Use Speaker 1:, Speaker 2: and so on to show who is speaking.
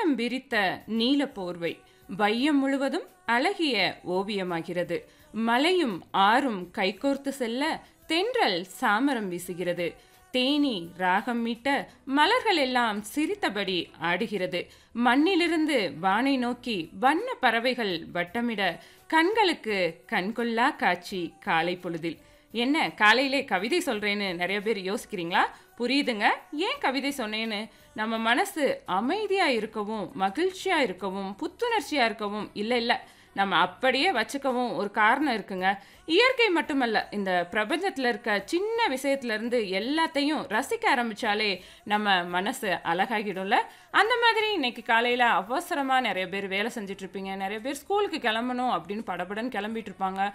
Speaker 1: வானம் விரித்த நீல போர்வை வையம் முழுவதும் அழகிய ஓவியமாகிறது மலையும் ஆறும் கைகோர்த்து செல்ல தென்றல் சாமரம் வீசுகிறது தேனி ராகம் மீட்ட மலர்கள் எல்லாம் சிரித்தபடி ஆடுகிறது மண்ணிலிருந்து வானை நோக்கி வண்ண பறவைகள் வட்டமிட கண்களுக்கு கண்கொள்ளா காட்சி காலை பொழுதில் என்ன காலையிலே கவிதை சொல்றேன்னு நிறைய பேர் யோசிக்கிறீங்களா புரியுதுங்க ஏன் கவிதை சொன்னேன்னு நம்ம மனசு அமைதியா இருக்கவும் மகிழ்ச்சியா இருக்கவும் புத்துணர்ச்சியா இருக்கவும் இல்லை இல்லை நம்ம அப்படியே வச்சுக்கவும் ஒரு காரணம் இருக்குங்க இயற்கை மட்டுமல்ல இந்த பிரபஞ்சத்தில் இருக்க சின்ன விஷயத்துல இருந்து எல்லாத்தையும் ரசிக்க ஆரம்பிச்சாலே நம்ம மனசு அழகாகிடும்ல அந்த மாதிரி இன்னைக்கு காலையில் அவசரமாக நிறைய பேர் வேலை செஞ்சுட்டு இருப்பீங்க நிறைய பேர் ஸ்கூலுக்கு கிளம்பணும் அப்படின்னு படபடன்னு கிளம்பிட்டு இருப்பாங்க